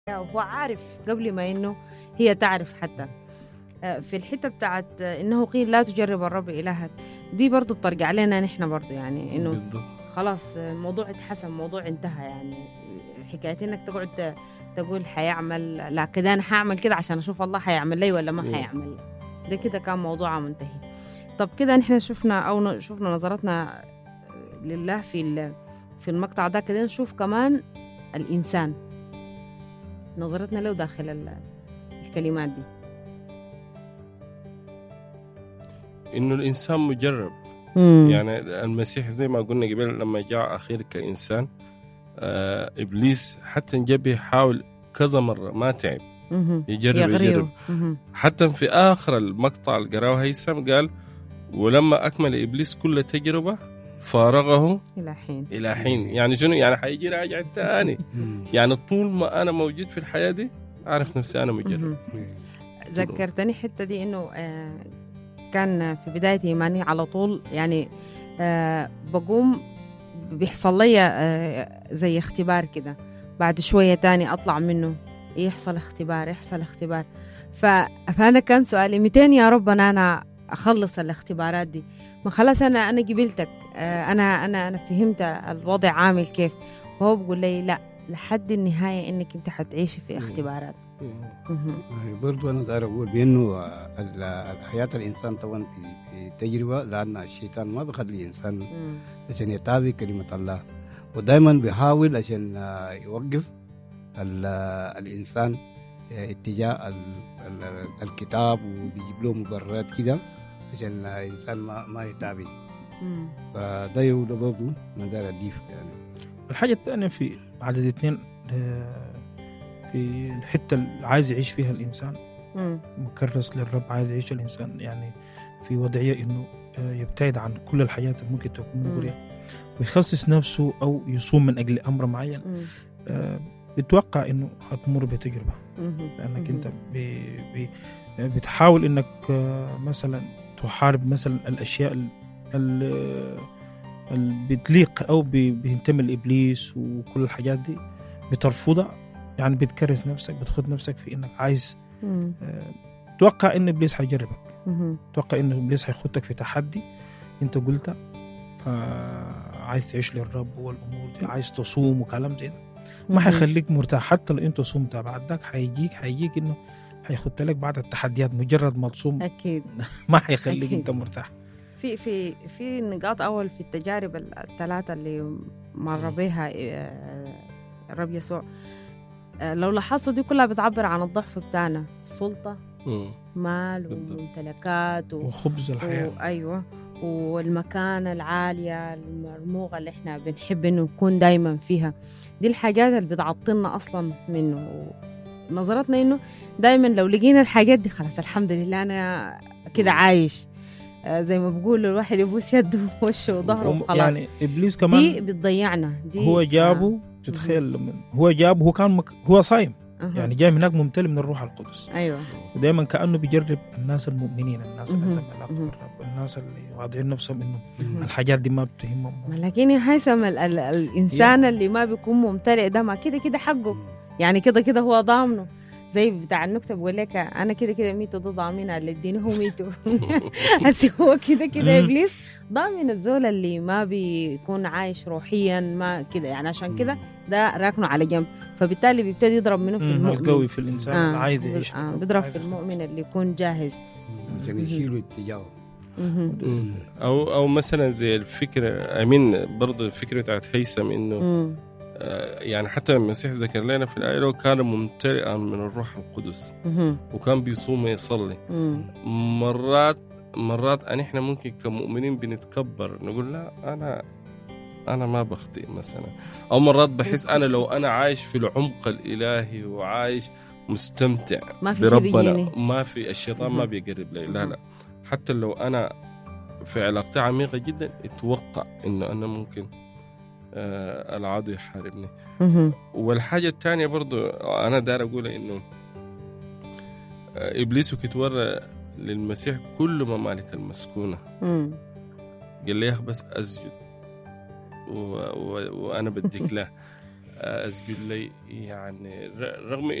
وهو عارف قبل ما انه هي تعرف حتى آه، في الحته بتاعت آه، انه قيل لا تجرب الرب الهك دي برضو بترجع لنا نحن برضو يعني انه بالضبط خلاص آه، الموضوع اتحسم موضوع انتهى يعني حكايه انك تقعد ت- تقول حيعمل لا كده انا حاعمل كده عشان اشوف الله حيعمل لي ولا ما مم. حيعمل لي ده كده كان موضوع منتهي طب كده نحن شفنا او ن- شفنا نظرتنا لله في ال- في المقطع ده كده نشوف كمان الانسان نظرتنا له داخل ال- الكلمات دي انه الانسان مجرب يعني المسيح زي ما قلنا قبل لما جاء اخير كانسان آه ابليس حتى جاب يحاول كذا مره ما تعب مهم. يجرب يغريه يجرب مهم. حتى في اخر المقطع اللي قراه هيثم قال ولما اكمل ابليس كل تجربه فارغه الى حين الى حين يعني شنو يعني حيجي راجع تاني يعني طول ما انا موجود في الحياه دي اعرف نفسي انا مجرب مهم. ذكرتني حتة دي إنه آه، كان في بداية إيماني على طول يعني آه، بقوم بيحصل لي آه، زي اختبار كده بعد شوية تاني أطلع منه يحصل اختبار يحصل اختبار ف... فأنا كان سؤالي متين يا رب أنا أنا أخلص الاختبارات دي ما خلاص أنا أنا قبلتك آه، أنا أنا أنا فهمت الوضع عامل كيف وهو بيقول لي لا لحد النهاية إنك أنت حتعيشي في مم. اختبارات مهم. برضو انا داير اقول بانه ال- الحياه الانسان طبعا في في تجربه لان الشيطان ما بيخلي الانسان مم. عشان يتابع كلمه الله ودائما بيحاول عشان آه، يوقف ال- آه، الانسان آه، اتجاه ال- ال- الكتاب وبيجيب له مبررات كده عشان الانسان ما ما يتابع مم. فده يقول برضه انا داير اضيف يعني الحاجة الثانية في عدد اثنين آه، في الحتة اللي عايز يعيش فيها الإنسان مم. مكرس للرب عايز يعيش الإنسان يعني في وضعية إنه آه، يبتعد عن كل الحياة اللي ممكن تكون مم. مغرية ويخصص نفسه أو يصوم من أجل أمر معين مم. آه، بتوقع إنه هتمر بتجربة مهم. لأنك مهم. أنت بي بي بتحاول إنك آه، مثلا تحارب مثلا الأشياء ال- ال- اللي بتليق أو بي- بتنتمي لإبليس وكل الحاجات دي بترفضها يعني بتكرس نفسك بتخد نفسك في إنك عايز مم. آه، توقع ان ابليس حيجربك مهم. توقع ان ابليس حيخدك في تحدي انت قلتها فعايز تعيش للرب والامور دي عايز تصوم وكلام زي ده ما مهم. حيخليك مرتاح حتى لو انت صمت بعد ذاك حيجيك حيجيك انه حيخد لك بعد التحديات مجرد ما تصوم اكيد ما حيخليك أكيد. انت مرتاح في في في نقاط اول في التجارب الثلاثه اللي مر بها آه، الرب يسوع آه، لو لاحظتوا دي كلها بتعبر عن الضعف بتاعنا سلطه مم. مال بالضبط. وممتلكات و... وخبز الحياه ايوه والمكانة العالية المرموقة اللي احنا بنحب انه نكون دايما فيها دي الحاجات اللي بتعطلنا اصلا منه نظرتنا انه دايما لو لقينا الحاجات دي خلاص الحمد لله انا كده مم. عايش آه، زي ما بقول الواحد يبوس يده ووشه وظهره وم- وخلاص يعني ابليس دي كمان بتضيعنا دي هو جابه تتخيل لما هو جابه هو كان مك... هو صايم آه. يعني جاي من هناك ممتلئ من الروح القدس ايوه ودائما كانه بيجرب الناس المؤمنين الناس اللي مهم. عندهم علاقه مهم. بالرب الناس اللي واضعين نفسهم انه مهم. الحاجات دي ما بتهمهم لكن يا هيثم ال- ال- الانسان اللي ما بيكون ممتلئ ده ما كده كده حقه يعني كده كده هو ضامنه زي بتاع النكته بقول لك انا كده كده ميتو ده ضامنها اللي اديني هو ميتو هسه هو كده كده مم. ابليس ضامن الزول اللي ما بيكون عايش روحيا ما كده يعني عشان كده ده راكنه على جنب فبالتالي بيبتدي يضرب منه في مم، المؤمن القوي في الانسان اللي عايز بي- يعيش آه بالرب، بيضرب عايز في يخلص. المؤمن اللي يكون جاهز عشان مهم. يشيلوا اتجاهه مهم. مم. او او مثلا زي الفكره امين برضه الفكره بتاعت هيثم انه مم. آه، يعني حتى المسيح ذكر لنا في الايه لو كان ممتلئا من الروح القدس مهم. وكان بيصوم ويصلي مم. مرات مرات ان احنا ممكن كمؤمنين بنتكبر نقول لا انا انا ما بخطئ مثلا او مرات بحس انا لو انا عايش في العمق الالهي وعايش مستمتع ما في شي بربنا بيجيني. ما في الشيطان ما مهم. بيقرب لي لا لا حتى لو انا في علاقتي عميقه جدا اتوقع انه انا ممكن آه العدو يحاربني مهم. والحاجة الثانية برضو أنا دار أقول إنه آه، إبليس كتورى للمسيح كل ممالك المسكونة مم. قال لي يا أخ بس أسجد و... و... وأنا بديك له أزبل لي يعني ر- رغم